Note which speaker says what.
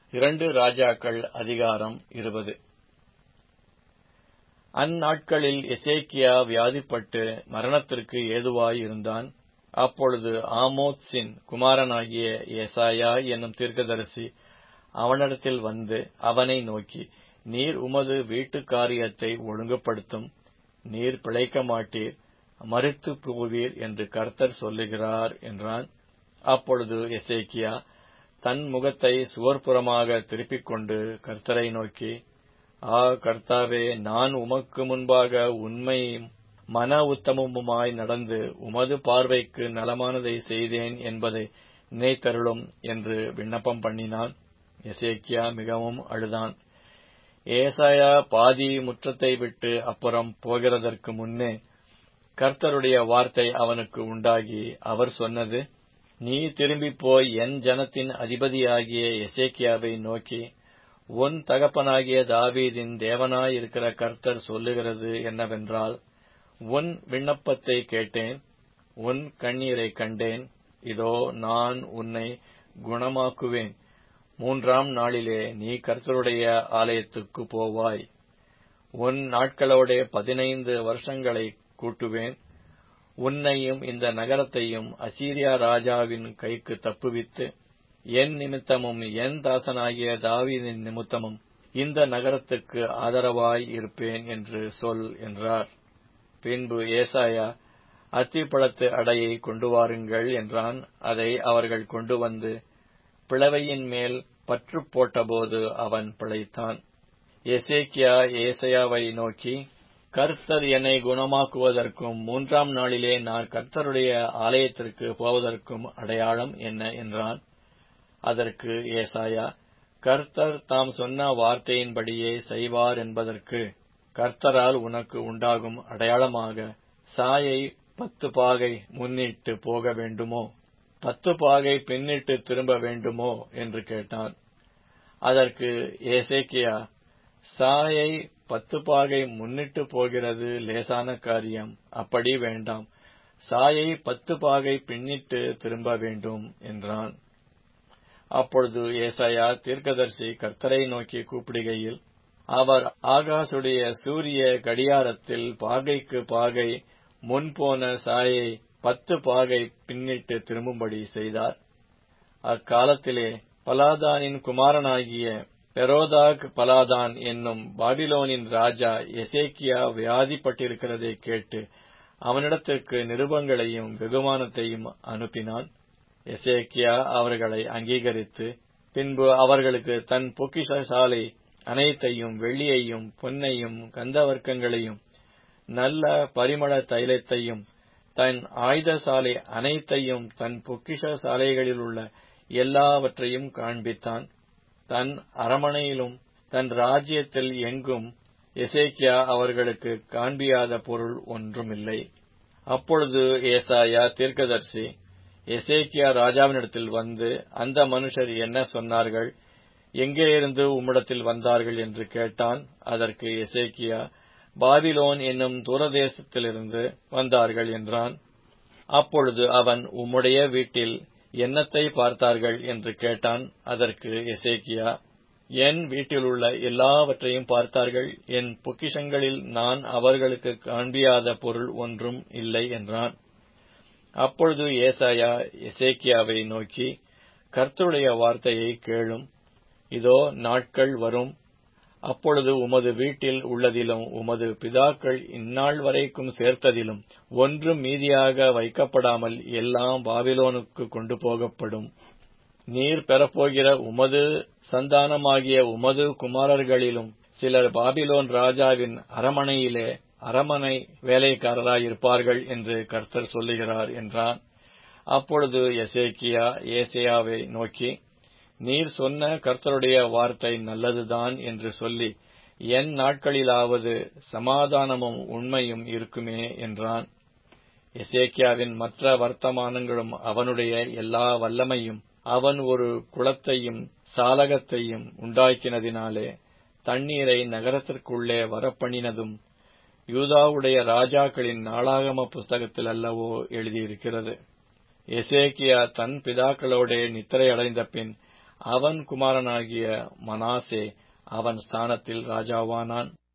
Speaker 1: இரண்டு ராஜாக்கள் அதிகாரம் இருபது அந்நாட்களில் எசேக்கியா வியாதிப்பட்டு மரணத்திற்கு ஏதுவாய் இருந்தான் அப்பொழுது ஆமோத்சின் குமாரனாகிய ஏசாயா என்னும் தீர்க்கதரிசி அவனிடத்தில் வந்து அவனை நோக்கி நீர் உமது வீட்டு காரியத்தை ஒழுங்குபடுத்தும் நீர் பிழைக்க மாட்டீர் மறித்து போவீர் என்று கர்த்தர் சொல்லுகிறார் என்றான் அப்பொழுது எசேக்கியா தன் முகத்தை சுவர்புறமாக திருப்பிக் கொண்டு கர்த்தரை நோக்கி ஆ கர்த்தாவே நான் உமக்கு முன்பாக உண்மையும் மன உத்தமமுமாய் நடந்து உமது பார்வைக்கு நலமானதை செய்தேன் என்பதை நினைத்தருளும் என்று விண்ணப்பம் பண்ணினான் எசேக்கியா மிகவும் அழுதான் ஏசாயா பாதி முற்றத்தை விட்டு அப்புறம் போகிறதற்கு முன்னே கர்த்தருடைய வார்த்தை அவனுக்கு உண்டாகி அவர் சொன்னது நீ திரும்பிப் போய் என் ஜனத்தின் அதிபதியாகிய எசேக்கியாவை நோக்கி உன் தகப்பனாகிய தாவீதின் தேவனாயிருக்கிற கர்த்தர் சொல்லுகிறது என்னவென்றால் உன் விண்ணப்பத்தை கேட்டேன் உன் கண்ணீரை கண்டேன் இதோ நான் உன்னை குணமாக்குவேன் மூன்றாம் நாளிலே நீ கர்த்தருடைய ஆலயத்துக்கு போவாய் உன் நாட்களோட பதினைந்து வருஷங்களை கூட்டுவேன் உன்னையும் இந்த நகரத்தையும் அசீரியா ராஜாவின் கைக்கு தப்புவித்து என் நிமித்தமும் என் தாசனாகிய தாவீதின் நிமித்தமும் இந்த நகரத்துக்கு ஆதரவாய் இருப்பேன் என்று சொல் என்றார் பின்பு ஏசாயா அத்திப்பழத்து அடையை கொண்டு வாருங்கள் என்றான் அதை அவர்கள் கொண்டு வந்து பிளவையின் மேல் பற்று போட்டபோது அவன் பிழைத்தான் எசேக்கியா ஏசையாவை நோக்கி கர்த்தர் என்னை குணமாக்குவதற்கும் மூன்றாம் நாளிலே நான் கர்த்தருடைய ஆலயத்திற்கு போவதற்கும் அடையாளம் என்ன என்றான் அதற்கு ஏசாயா கர்த்தர் தாம் சொன்ன வார்த்தையின்படியே செய்வார் என்பதற்கு கர்த்தரால் உனக்கு உண்டாகும் அடையாளமாக சாயை பத்து பாகை முன்னிட்டு போக வேண்டுமோ பத்து பாகை பின்னிட்டு திரும்ப வேண்டுமோ என்று கேட்டான் அதற்கு ஏசேக்கியா சாயை பத்து பாகை முன்னிட்டு போகிறது லேசான காரியம் அப்படி வேண்டாம் சாயை பத்து பாகை பின்னிட்டு திரும்ப வேண்டும் என்றான் அப்பொழுது ஏசாயா தீர்க்கதர்சி கர்த்தரை நோக்கி கூப்பிடுகையில் அவர் ஆகாசுடைய சூரிய கடியாரத்தில் பாகைக்கு பாகை முன்போன சாயை பத்து பாகை பின்னிட்டு திரும்பும்படி செய்தார் அக்காலத்திலே பலாதானின் குமாரனாகிய பெரோதாக் பலாதான் என்னும் பாபிலோனின் ராஜா எசேக்கியா வியாதிப்பட்டிருக்கிறதை கேட்டு அவனிடத்திற்கு நிருபங்களையும் வெகுமானத்தையும் அனுப்பினான் எசேக்கியா அவர்களை அங்கீகரித்து பின்பு அவர்களுக்கு தன் பொக்கிஷசாலை அனைத்தையும் வெள்ளியையும் பொன்னையும் கந்தவர்க்கங்களையும் நல்ல பரிமள தைலத்தையும் தன் ஆயுதசாலை அனைத்தையும் தன் பொக்கிஷ சாலைகளில் உள்ள எல்லாவற்றையும் காண்பித்தான் தன் அரமனையிலும் தன் ராஜ்யத்தில் எங்கும் எசேக்கியா அவர்களுக்கு காண்பியாத பொருள் ஒன்றுமில்லை அப்பொழுது ஏசாயா தீர்க்கதர்சி எசேக்கியா ராஜாவினிடத்தில் வந்து அந்த மனுஷர் என்ன சொன்னார்கள் எங்கே இருந்து உம்மிடத்தில் வந்தார்கள் என்று கேட்டான் அதற்கு எசேக்கியா பாபிலோன் என்னும் தூரதேசத்திலிருந்து வந்தார்கள் என்றான் அப்பொழுது அவன் உம்முடைய வீட்டில் என்னத்தை பார்த்தார்கள் என்று கேட்டான் அதற்கு எசேக்கியா என் வீட்டிலுள்ள எல்லாவற்றையும் பார்த்தார்கள் என் பொக்கிஷங்களில் நான் அவர்களுக்கு காண்பியாத பொருள் ஒன்றும் இல்லை என்றான் அப்பொழுது ஏசாயா எசேக்கியாவை நோக்கி கர்த்தருடைய வார்த்தையை கேளும் இதோ நாட்கள் வரும் அப்பொழுது உமது வீட்டில் உள்ளதிலும் உமது பிதாக்கள் இந்நாள் வரைக்கும் சேர்த்ததிலும் ஒன்றும் மீதியாக வைக்கப்படாமல் எல்லாம் பாபிலோனுக்கு கொண்டு போகப்படும் நீர் பெறப்போகிற உமது சந்தானமாகிய உமது குமாரர்களிலும் சிலர் பாபிலோன் ராஜாவின் அரமனையிலே அரமனை வேலைக்காரராயிருப்பார்கள் என்று கர்த்தர் சொல்லுகிறார் என்றான் அப்பொழுது எசேக்கியா ஏசையாவை நோக்கி நீர் சொன்ன கர்த்தருடைய வார்த்தை நல்லதுதான் என்று சொல்லி என் நாட்களிலாவது சமாதானமும் உண்மையும் இருக்குமே என்றான் எசேக்கியாவின் மற்ற வர்த்தமானங்களும் அவனுடைய எல்லா வல்லமையும் அவன் ஒரு குளத்தையும் சாலகத்தையும் உண்டாக்கினதினாலே தண்ணீரை நகரத்திற்குள்ளே வரப்பண்ணினதும் யூதாவுடைய ராஜாக்களின் நாளாகம புஸ்தகத்தில் அல்லவோ எழுதியிருக்கிறது எசேக்கியா தன் பிதாக்களோடே நித்திரை அடைந்த பின் அவன் குமாரனாகிய மனாசே அவன் ஸ்தானத்தில் ராஜாவானான்